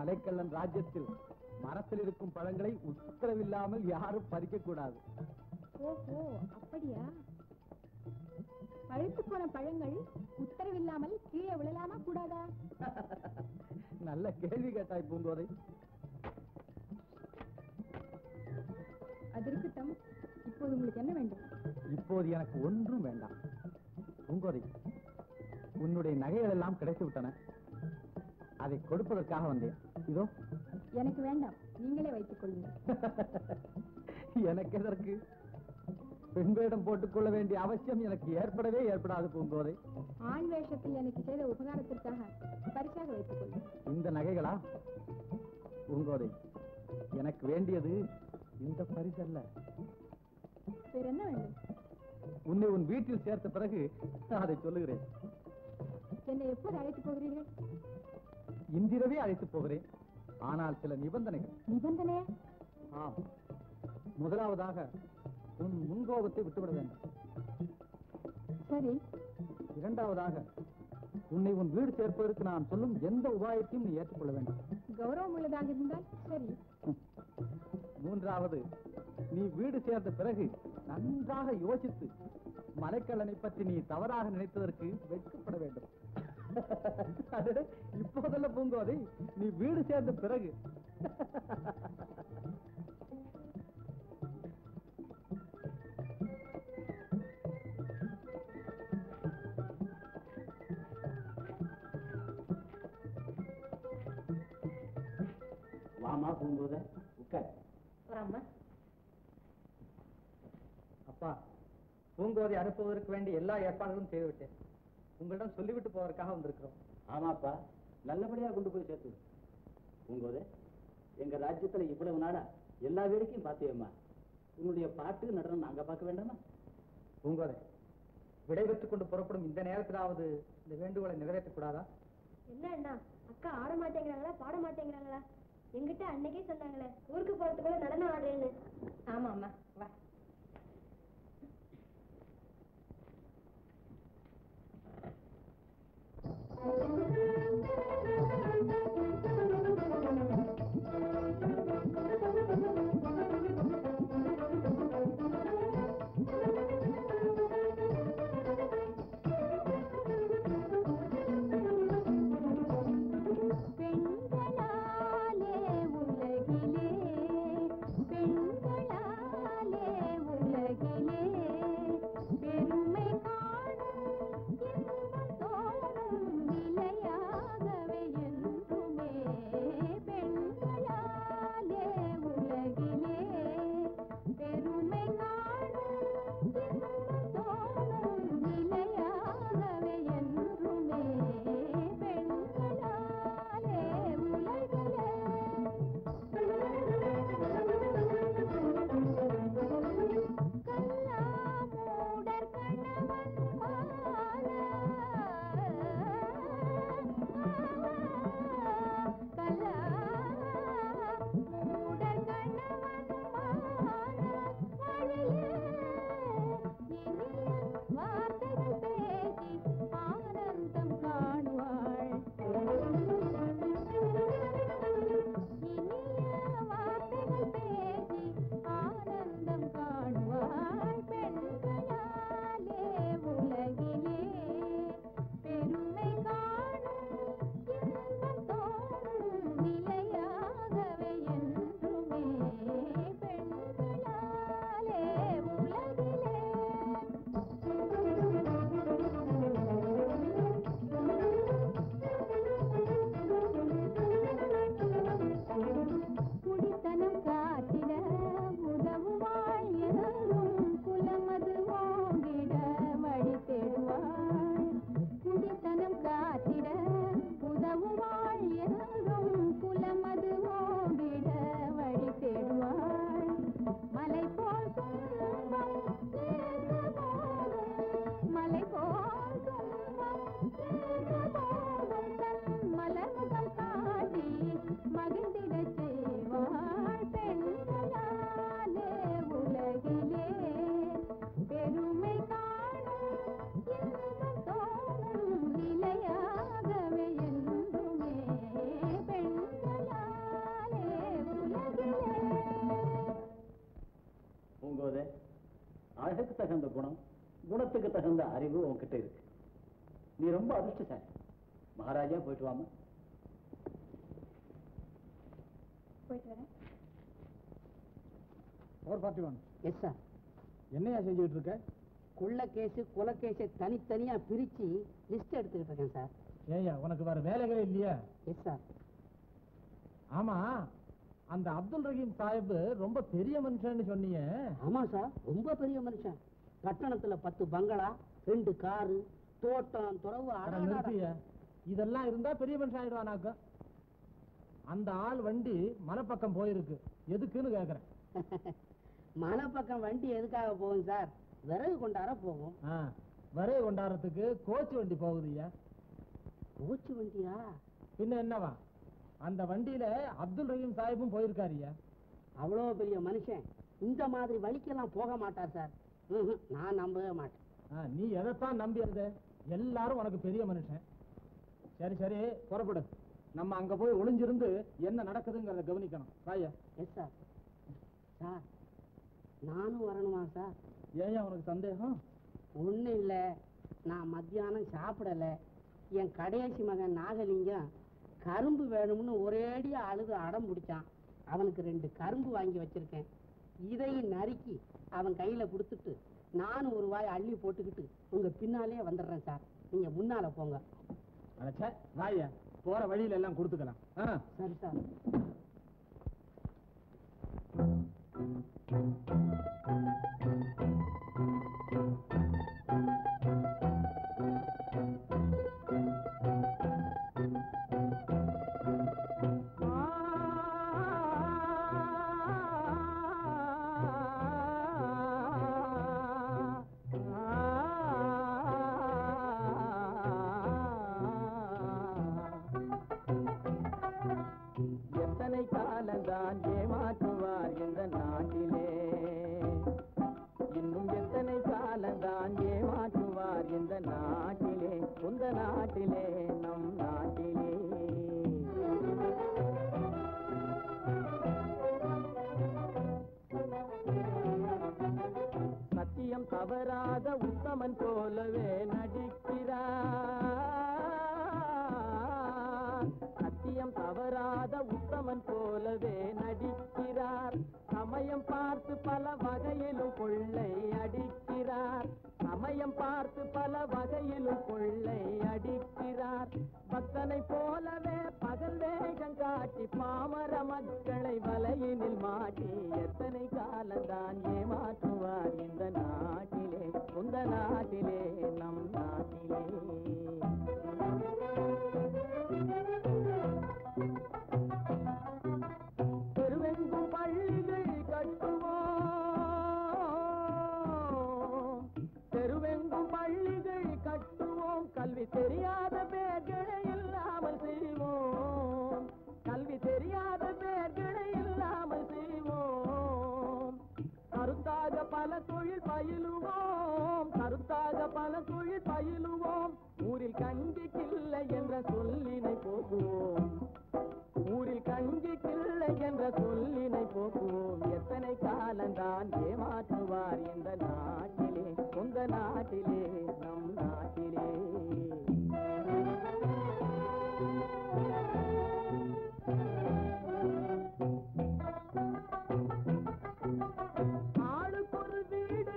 மலைக்கல்லன் ராஜ்யத்தில் மரத்தில் இருக்கும் பழங்களை உத்தரவில்லாமல் யாரும் பறிக்க கூடாது ஓஹோ அப்படியா பழுத்து போன பழங்கள் உத்தரவில்லாமல் கீழே விழலாமா கூடாதா நல்ல கேள்வி கேட்டாய் பூங்கோதை அது இருக்கட்டும் இப்போது உங்களுக்கு என்ன வேண்டும் இப்போது எனக்கு ஒன்றும் வேண்டாம் பூங்கோதை உன்னுடைய நகைகள் எல்லாம் கிடைத்து விட்டன அதை கொடுப்பதற்காக வந்தேன் இதோ எனக்கு வேண்டாம் நீங்களே வைத்துக் கொள்ளுங்கள் எனக்கு எதற்கு பெண் வேடம் போட்டுக்கொள்ள வேண்டிய அவசியம் எனக்கு ஏற்படவே ஏற்படாது பூங்கோதை ஆண் வேஷத்தில் எனக்கு செய்த உபகாரத்திற்காக பரிசாக வைத்துக் கொள்ளுங்கள் இந்த நகைகளா பூங்கோதை எனக்கு வேண்டியது இந்த பரிசல்ல வேற என்ன வேண்டும் உன்னை உன் வீட்டில் சேர்த்த பிறகு அதை சொல்லுகிறேன் என்னை எப்போது அழைத்து போகிறீர்கள் இன்றிரவே அழைத்து போகிறேன் ஆனால் சில நிபந்தனைகள் நிபந்தனையா ஆம் முதலாவதாக உன் முன்கோபத்தை விட்டுவிட வேண்டும் சரி இரண்டாவதாக உன்னை உன் வீடு சேர்ப்பதற்கு நான் சொல்லும் எந்த உபாயத்தையும் நீ ஏற்றுக்கொள்ள வேண்டும் கௌரவம் உள்ளதாக இருந்தால் சரி மூன்றாவது நீ வீடு சேர்ந்த பிறகு நன்றாக யோசித்து மலைக்கல்லனை பற்றி நீ தவறாக நினைத்ததற்கு வெட்கப்பட வேண்டும் அடடே, இப்போதல்ல பூங்கோதை நீ வீடு சேர்ந்த பிறகு வாமா பூங்கோத உட்கார் அப்பா பூங்கோதை அனுப்புவதற்கு வேண்டிய எல்லா ஏற்பாடுகளும் செய்துவிட்டேன் உங்களிடம் சொல்லிவிட்டு போவதற்காக வந்திருக்கிறோம் ஆமாப்பா நல்லபடியா கொண்டு போய் சேர்த்து பூங்கோத எங்க ராஜ்யத்துல இவ்வளவு நாளா எல்லா வேலைக்கும் பாத்தியம்மா உன்னுடைய பாட்டு நடனம் நாங்க பார்க்க வேண்டாமா பூங்கோதை விடைபெற்றுக் கொண்டு புறப்படும் இந்த நேரத்திலாவது இந்த வேண்டுகோளை நிறைவேற்றக் கூடாதா என்ன அண்ணா அக்கா ஆட மாட்டேங்கிறாங்களா பாட மாட்டேங்கிறாங்களா எங்கிட்ட அன்னைக்கே சொன்னாங்களே ஊருக்கு போறதுக்குள்ள நடனம் ஆடுறேன்னு ஆமா அம்மா வா பெண்களாலே உலகிலே பெண்களாலே தகுந்த குணம் குணத்துக்கு தகுந்த அறிவு உன்கிட்ட இருக்கு நீ ரொம்ப அதிர்ஷ்டசாலி மகாராஜா போயிட்டு வாமா போயிட்டு வரேன் four forty one yes sir என்னையா செஞ்சுக்கிட்டு இருக்க குள்ள கேஸு கொலை கேஸை தனித்தனியா பிரிச்சு லிஸ்ட் எடுத்துக்கிட்டு இருக்கேன் சார் ஏய்யா உனக்கு வேற வேலைகளே இல்லையா எஸ் சார் ஆமா அந்த அப்துல் ரஹீம் சாஹிப் ரொம்ப பெரிய மனுஷன்னு சொன்னீங்க ஆமா சார் ரொம்ப பெரிய மனுஷன் பட்டணத்துல பத்து பங்களா ரெண்டு காரு தோட்டம் துறவு அட, அடாடாடா. நிறுத்திய இதெல்லாம் இருந்தா பெரிய மனுஷன் ஆயிடுவானாக்க அந்த ஆள் வண்டி மலைப்பக்கம் போயிருக்கு எதுக்குன்னு கேக்குறேன் மலை பக்கம் வண்டி எதுக்காக போகும் சார் விறகு கொண்டாட போகும் ஆ, வரை கொண்டாடுறதுக்கு கோச்சு வண்டி போகுதுய்யா கோச்சு வண்டியா பின்ன என்னவா அந்த வண்டியில அப்துல் ரஹீம் சாஹிப்பும் போயிருக்காருய்யா அவ்வளோ பெரிய மனுஷன் இந்த மாதிரி வழிக்கெல்லாம் போக மாட்டார் சார் ம்ஹும், நான் நம்பவே மாட்டேன் ஆ, நீ எதைத்தான் நம்பியது எல்லாரும் உனக்கு பெரிய மனுஷன் சரி சரி புறப்படு நம்ம அங்க போய் ஒளிஞ்சிருந்து என்ன நடக்குதுங்கிறத கவனிக்கணும் வாயா எஸ் சார் சார் நானும் வரணுமா சார் ஏன் உனக்கு சந்தேகம் ஒன்றும் இல்லை நான் மத்தியானம் சாப்பிடலை என் கடைசி மகன் நாகலிங்கம் கரும்பு வேணும்னு ஒரேடியா அழுது அடம் பிடிச்சான் அவனுக்கு ரெண்டு கரும்பு வாங்கி வச்சிருக்கேன் இதையும் நறுக்கி அவன் கையில கொடுத்துட்டு நானும் ஒரு வாய் அள்ளி போட்டுக்கிட்டு உங்க பின்னாலே வந்துடுறேன் சார் நீங்க முன்னால போங்க அடைச்ச வாயா போற வழியில எல்லாம் கொடுத்துக்கலாம் ஆ சரி சார் எத்தனை காலந்தான் ஏமாற்றுவார் இந்த நாட்டிலே இன்னும் எத்தனை காலந்தான் ஏமாற்றுவார் இந்த நாட்டிலே உந்த நாட்டிலே நம் நாட்டிலே சத்தியம் தவறாத உத்தமன் போலவே நடிக்கிறார் சத்தியம் தவறாத உத்தமன் போலவே நடிக்கிறார் சமயம் பார்த்து பல வகையிலும் கொள்ளை அடிக்கிறார் சமயம் பார்த்து பல வகையிலும் கொள்ளை அடிக்கிறார் பக்தனை போலவே பகல் வேகம் காட்டி பாமர மக்களை வலையினில் மாட்டி எத்தனை காலந்தான் ஏமாற்றுவார் இந்த நாட்டிலே உந்த நாட்டிலே நம் நாட்டிலே தெருவெங்கும் பள்ளிகள் கட்டுவோம் தெருவெங்கும் பள்ளிகள் கட்டுவோம் கல்வி தெரியாத பேர்களை இல்லாமல் செய்வோம் கல்வி தெரியாத பேர்களை இல்லாமல் செய்வோம் கருத்தாக பல தொழில் பயிலுவோம் கருத்தாக பல தொழில் பயிலுவோம் ஊரில் கஞ்சி கில்லை என்ற சொல்லினை போக்குவோம் ஊரில் கஞ்சி கிள்ளை என்ற சொல்லினை போக்குவோம் எத்தனை காலந்தான் ஏமாற்றுவார் இந்த நாட்டிலே உந்த நாட்டிலே நம் நாட்டிலே ஆளுக்கொரு வீடு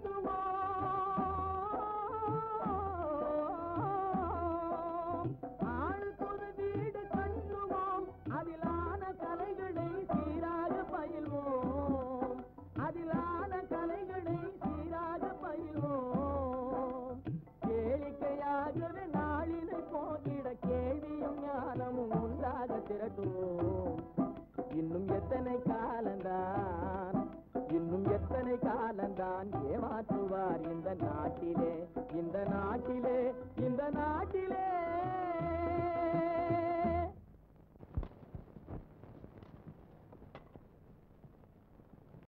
கட்டுவோம் ஆளுக்கொரு வீடு கட்டுவோம் அதிலான கலைகளை சீராக பயில்வோம் அதிலான கலைகளை சீராக பயில்வோம் கேளிக்கையாகவே நாளினை போகிட கேள்வியும் ஞானமும் ஒன்றாக திரட்டுவோம் இன்னும் எத்தனை காலந்தான் இன்னும் எத்தனை காலந்தான் ஏமாற்றுவார் இந்த நாட்டிலே இந்த நாட்டிலே இந்த நாட்டிலே